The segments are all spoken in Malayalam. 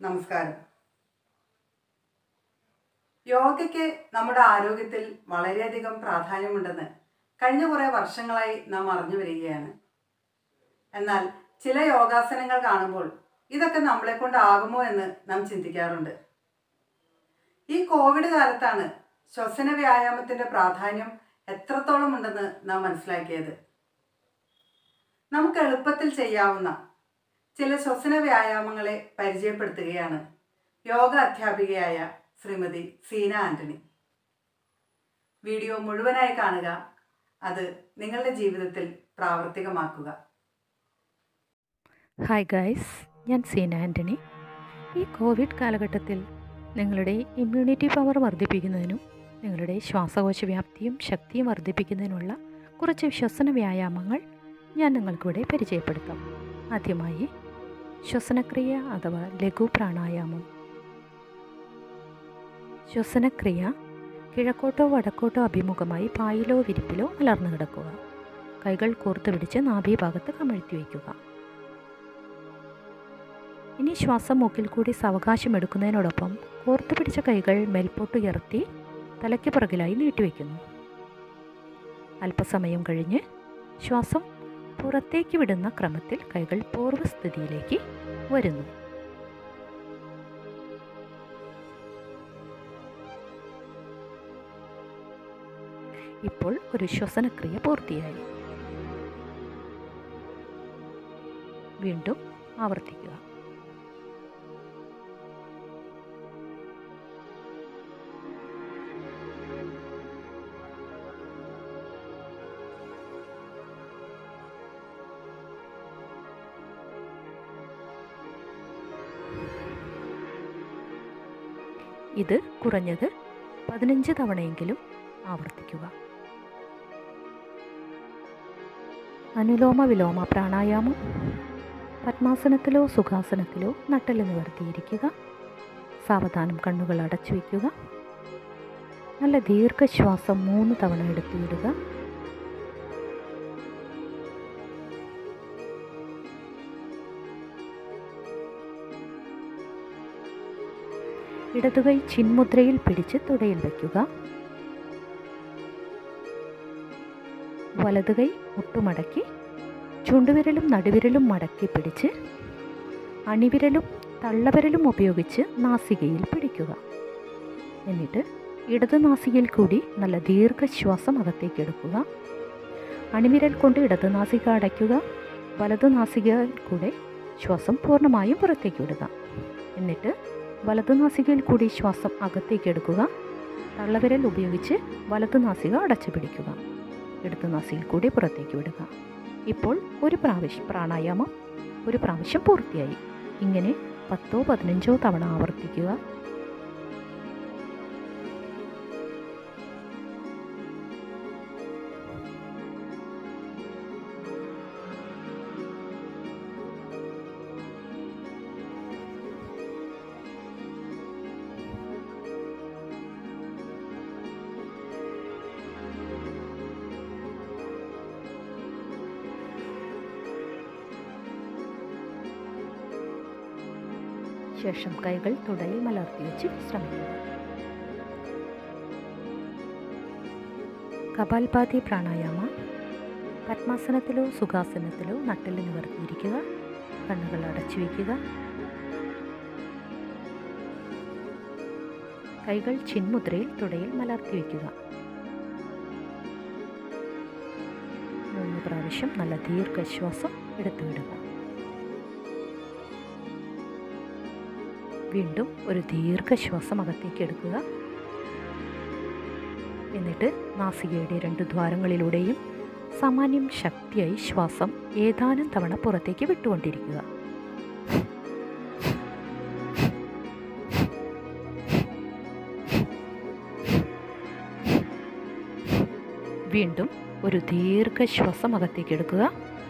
നമസ്കാരം യോഗയ്ക്ക് നമ്മുടെ ആരോഗ്യത്തിൽ വളരെയധികം പ്രാധാന്യമുണ്ടെന്ന് കഴിഞ്ഞ കുറേ വർഷങ്ങളായി നാം അറിഞ്ഞു വരികയാണ് എന്നാൽ ചില യോഗാസനങ്ങൾ കാണുമ്പോൾ ഇതൊക്കെ നമ്മളെ കൊണ്ടാകുമോ എന്ന് നാം ചിന്തിക്കാറുണ്ട് ഈ കോവിഡ് കാലത്താണ് ശ്വസന വ്യായാമത്തിൻ്റെ പ്രാധാന്യം എത്രത്തോളം ഉണ്ടെന്ന് നാം മനസ്സിലാക്കിയത് നമുക്ക് എളുപ്പത്തിൽ ചെയ്യാവുന്ന ചില ശ്വസന വ്യായാമങ്ങളെ പരിചയപ്പെടുത്തുകയാണ് യോഗ അധ്യാപികയായ ശ്രീമതി സീന ആന്റണി വീഡിയോ മുഴുവനായി കാണുക അത് നിങ്ങളുടെ ജീവിതത്തിൽ പ്രാവർത്തികമാക്കുക ഹായ് ഗായ്സ് ഞാൻ സീന ആൻ്റണി ഈ കോവിഡ് കാലഘട്ടത്തിൽ നിങ്ങളുടെ ഇമ്മ്യൂണിറ്റി പവർ വർദ്ധിപ്പിക്കുന്നതിനും നിങ്ങളുടെ ശ്വാസകോശ വ്യാപ്തിയും ശക്തിയും വർദ്ധിപ്പിക്കുന്നതിനുള്ള കുറച്ച് ശ്വസന വ്യായാമങ്ങൾ ഞാൻ നിങ്ങൾക്കിവിടെ പരിചയപ്പെടുത്താം ആദ്യമായി ശ്വസനക്രിയ അഥവാ ലഘു പ്രാണായാമം ശ്വസനക്രിയ കിഴക്കോട്ടോ വടക്കോട്ടോ അഭിമുഖമായി പായിലോ വിരിപ്പിലോ മലർന്നു കിടക്കുക കൈകൾ കോർത്തു പിടിച്ച് നാഭീഭാഗത്ത് കമഴ്ത്തി വയ്ക്കുക ഇനി ശ്വാസം മൂക്കിൽ കൂടി സാവകാശം എടുക്കുന്നതിനോടൊപ്പം കോർത്തു പിടിച്ച കൈകൾ മേൽപോട്ടുയർത്തി തലയ്ക്ക് പുറകിലായി നീട്ടിവെക്കുന്നു അല്പസമയം കഴിഞ്ഞ് ശ്വാസം പുറത്തേക്ക് വിടുന്ന ക്രമത്തിൽ കൈകൾ പൂർവ്വസ്ഥിതിയിലേക്ക് വരുന്നു ഇപ്പോൾ ഒരു ശ്വസനക്രിയ പൂർത്തിയായി വീണ്ടും ആവർത്തിക്കുക ഇത് കുറഞ്ഞത് പതിനഞ്ച് തവണയെങ്കിലും ആവർത്തിക്കുക അനുലോമ വിലോമ പ്രാണായാമം പത്മാസനത്തിലോ സുഖാസനത്തിലോ നട്ടല് നിവർത്തിയിരിക്കുക സാവധാനം കണ്ണുകൾ അടച്ചു വയ്ക്കുക നല്ല ദീർഘശ്വാസം മൂന്ന് തവണ എടുത്തു വിടുക ഇടതുകൈ ചിന്മുദ്രയിൽ പിടിച്ച് തുടയിൽ വയ്ക്കുക വലതുകൈ മുട്ടുമടക്കി ചുണ്ടുവിരലും നടുവിരലും മടക്കി പിടിച്ച് അണിവിരലും തള്ളവിരലും ഉപയോഗിച്ച് നാസികയിൽ പിടിക്കുക എന്നിട്ട് ഇടത് നാസികയിൽ കൂടി നല്ല ദീർഘശ്വാസം അകത്തേക്ക് എടുക്കുക അണിവിരൽ കൊണ്ട് ഇടത് നാസിക അടയ്ക്കുക വലത് നാസികയിൽ കൂടെ ശ്വാസം പൂർണ്ണമായും പുറത്തേക്ക് വിടുക എന്നിട്ട് വലതു നാസികയിൽ കൂടി ശ്വാസം അകത്തേക്ക് എടുക്കുക തള്ളവിരൽ ഉപയോഗിച്ച് വലതു നാസിക അടച്ചു പിടിക്കുക ഇടതു നാസികയിൽ കൂടി പുറത്തേക്ക് വിടുക ഇപ്പോൾ ഒരു പ്രാവശ്യം പ്രാണായാമം ഒരു പ്രാവശ്യം പൂർത്തിയായി ഇങ്ങനെ പത്തോ പതിനഞ്ചോ തവണ ആവർത്തിക്കുക ശേഷം കൈകൾ തുടയിൽ മലർത്തി വെച്ച് വിശ്രമിക്കുക കപാൽപാതി പ്രാണായാമ പത്മാസനത്തിലോ സുഖാസനത്തിലോ നട്ടിൽ നിവർത്തിയിരിക്കുക കണ്ണുകൾ അടച്ചു വയ്ക്കുക കൈകൾ ചിന്മുദ്രയിൽ തുടയിൽ മലർത്തി വയ്ക്കുക മൂന്ന് പ്രാവശ്യം നല്ല ദീർഘശ്വാസം എടുത്തു വിടുക വീണ്ടും ഒരു ദീർഘശ്വാസം അകത്തേക്ക് എടുക്കുക എന്നിട്ട് നാസികയുടെ രണ്ട് ദ്വാരങ്ങളിലൂടെയും സാമാന്യം ശക്തിയായി ശ്വാസം ഏതാനും തവണ പുറത്തേക്ക് വിട്ടുകൊണ്ടിരിക്കുക വീണ്ടും ഒരു ദീർഘശ്വാസം അകത്തേക്ക് എടുക്കുക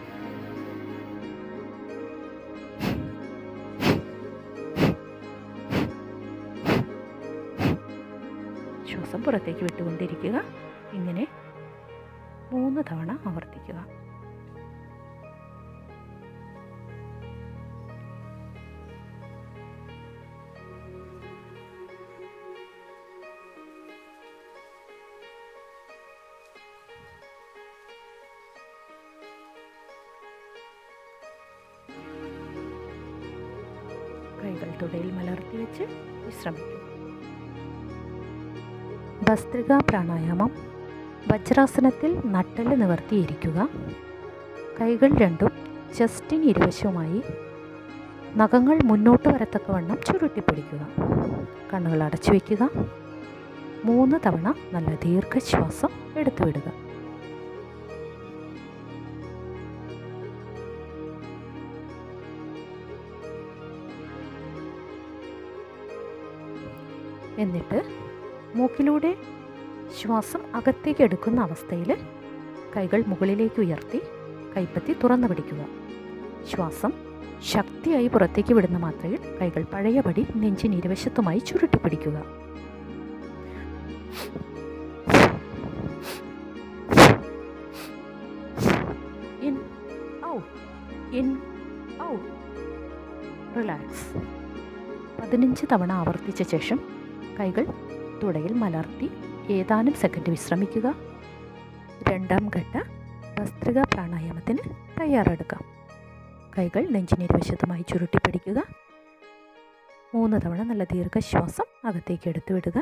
ശ്വാസം പുറത്തേക്ക് വിട്ടുകൊണ്ടിരിക്കുക ഇങ്ങനെ മൂന്ന് തവണ ആവർത്തിക്കുക കൈകൾ തുടയിൽ മലർത്തി വെച്ച് വിശ്രമിക്കുക ഭസ്ത്രിക പ്രാണായാമം വജ്രാസനത്തിൽ നട്ടല് നിവർത്തിയിരിക്കുക കൈകൾ രണ്ടും ചെസ്റ്റിന് ഇരുവശവുമായി നഖങ്ങൾ മുന്നോട്ട് വരത്തക്കവണ്ണം ചുരുട്ടിപ്പിടിക്കുക കണ്ണുകൾ അടച്ചു വയ്ക്കുക മൂന്ന് തവണ നല്ല ദീർഘശ്വാസം എടുത്തു വിടുക എന്നിട്ട് മൂക്കിലൂടെ ശ്വാസം അകത്തേക്ക് എടുക്കുന്ന അവസ്ഥയിൽ കൈകൾ മുകളിലേക്ക് ഉയർത്തി കൈപ്പത്തി തുറന്നു പിടിക്കുക ശ്വാസം ശക്തിയായി പുറത്തേക്ക് വിടുന്ന മാത്രയിൽ കൈകൾ പഴയപടി നെഞ്ചിന് ഇരുവശത്തുമായി ചുരുട്ടിപ്പിടിക്കുക in out in out relax പതിനഞ്ച് തവണ ആവർത്തിച്ച ശേഷം കൈകൾ തുടയിൽ മലർത്തി ഏതാനും സെക്കൻഡ് വിശ്രമിക്കുക രണ്ടാം ഘട്ട ഭസ്ത്രിക പ്രാണായാമത്തിന് തയ്യാറെടുക്കാം കൈകൾ നെഞ്ചിനിരുവശത്തുമായി ചുരുട്ടിപ്പിടിക്കുക മൂന്ന് തവണ നല്ല ദീർഘശ്വാസം അകത്തേക്ക് എടുത്തു വിടുക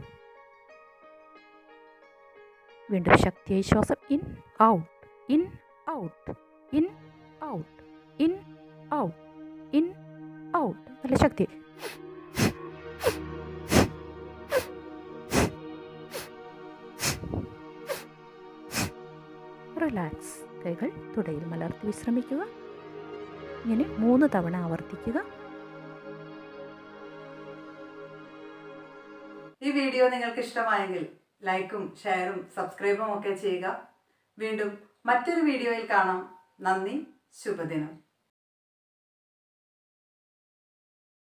വീണ്ടും ശക്തിയായി ശ്വാസം in out in out in out in out in out നല്ല ശക്തി റിലാക്സ് കൈകൾ തുടയിൽ മലർത്തി വിശ്രമിക്കുക ഇങ്ങനെ മൂന്ന് തവണ ആവർത്തിക്കുക ഈ വീഡിയോ നിങ്ങൾക്ക് ഇഷ്ടമായെങ്കിൽ ലൈക്കും ഷെയറും സബ്സ്ക്രൈബും ഒക്കെ ചെയ്യുക വീണ്ടും മറ്റൊരു വീഡിയോയിൽ കാണാം നന്ദി ശുഭദിനം